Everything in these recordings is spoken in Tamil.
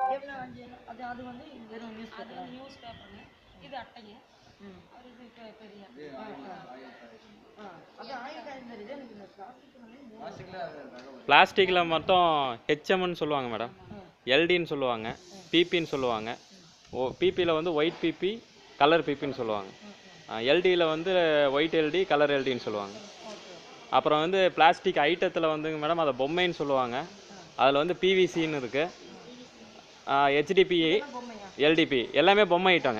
எவ்வளோ அஞ்சு அது அது வந்து வெறும் நியூஸ் அது நியூஸ் பேப்பருங்க இது அட்டைங்க ம் அது இது பெ- பெரிய அட்டை. ஆ அது ஆயில் காயின் தெரியுது எனக்கு இந்த பிளாஸ்டிக் வந்து பிளாஸ்டிக்கில் மட்டும் ஹெச்எம்னு சொல்லுவாங்க மேடம் எல்டின்னு சொல்லுவாங்க பிபின்னு சொல்லுவாங்க ஓ பிபியில் வந்து ஒயிட் பிபி கலர் பிபின்னு சொல்லுவாங்க எல்டியில் வந்து ஒயிட் எல்டி கலர் எல்டின்னு சொல்லுவாங்க அப்புறம் வந்து பிளாஸ்டிக் ஐட்டத்தில் வந்துங்க மேடம் அதை பொம்மைன்னு சொல்லுவாங்க அதில் வந்து பிவிசின்னு இருக்குது ஹெச்டிபி எல்டிபி எல்லாமே பொம்மை ஐட்டங்க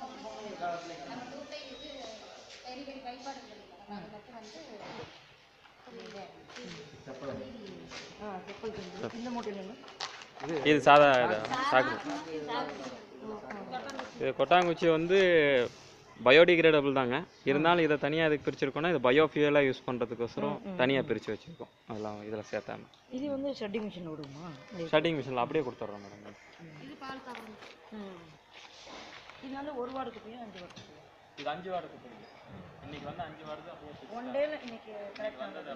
ஆ செப்பல் தெரியுது இந்த மூட்டை என்னங்க இது சாதா இது சாக்கு இது கொட்டாங்குச்சி வந்து பயோடிகிரேடபிள் தாங்க இருந்தாலும் இதை தனியாக இதுக்கு பிரிச்சிருக்கோம்னா இது பயோஃபியூலாக யூஸ் பண்ணுறதுக்கோசரம் தனியாக பிரித்து வச்சுருக்கோம் அதெல்லாம் இதில் சேர்த்தாம இது வந்து ஷட்டிங் மிஷின் விடுமா ஷட்டிங் மிஷினில் அப்படியே கொடுத்துட்றோம் மேடம் இது பால் கவருங்க ம் இது வந்து ஒரு வாரத்துக்கு போய் அஞ்சு வாரத்துக்கு இது அஞ்சு வாரத்துக்கு போகுது இன்னைக்கு வந்து அஞ்சு வாரத்து அப்படியே ஒன் டேல இன்னைக்கு கரெக்ட் ஆனது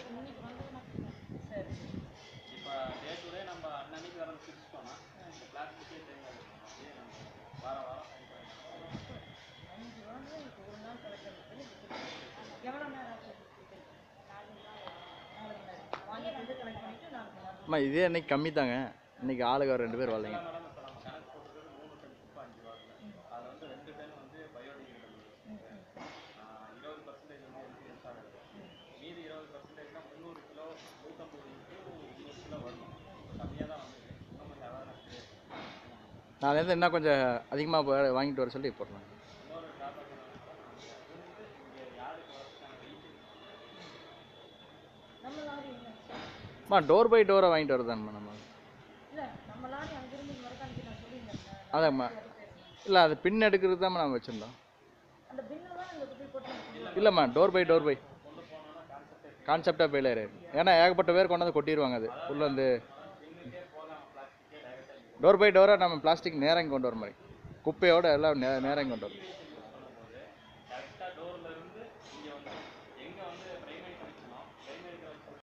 சரி இப்போ டே டு டே நம்ம அன்னன்னைக்கு வர பிரிச்சுட்டோம்னா இந்த பிளாஸ்டிக்கே தேங்காது அப்படியே நம்ம வாரம் வாரம் அஞ்சு வாரம் இப்போ ஒரு நாள் கரெக்டாக எவ்வளோ நேரம் ஆச்சு நாலு மணி நேரம் வாங்கி வந்து கனெக்ட் பண்ணிட்டு நாலு மணி நேரம் அம்மா இதே இன்னைக்கு கம்மி தாங்க இன்னைக்கு ஆளுக்கு ஒரு ரெண்டு பேர் வரலைங்க மேடம் இப்போ நம்ம கணக்கு போட்டுக்கிறது மூணு டன் குப்பை அஞ்சு வாரத்தில் அதில் வந்து ரெண்டு டன் வந்து பயோடிகிரேடபிள் இருபது பர்சன்டேஜ் வந்து எல்பிஎஸ் ஆகுது மீதி இருபது பர்சன்டேஜ்னா முந்நூறு கிலோ நூற்றம்பது கிலோ முந்நூறு கிலோ வரணும் கம்மியாக தான் வந்து இன்னும் கொஞ்சம் அவேர்னஸ் நாளையிலேருந்து இன்னும் கொஞ்சம் அதிகமாக வாங்கிட்டு வர சொல்லி போடுறேன் இன்னொரு டாபிக் இங்கே யாருக்கு வரதுக்கான வெயிட் நம்ம லாரி என்ன அம்மா டோர் பை டோராக வாங்கிட்டு வரதான்மா நம்ம இல்லை நம்ம லாரி அங்கிருந்து இங்கே வரைக்கும் அன்றைக்கி நான் சொல்லியிருந்தேன் அதாம்மா இல்லை அது பின் எடுக்கிறது தான் நம்ம வச்சுருந்தோம் அந்த பின்னில் தான் இந்த குப்பை போட்டு இல்லைம்மா டோர் பை டோர் பை கான்செப்டாக ஃபெயிலியர் ஏன்னா ஏகப்பட்ட பேர் கொண்டு வந்து கொட்டிடுவாங்க அது உள்ள வந்து டோர் பை டோராக நம்ம பிளாஸ்டிக் நேரம் கொண்டு வர மாதிரி குப்பையோட எல்லாம் நே நேரம் கொண்டு வரும்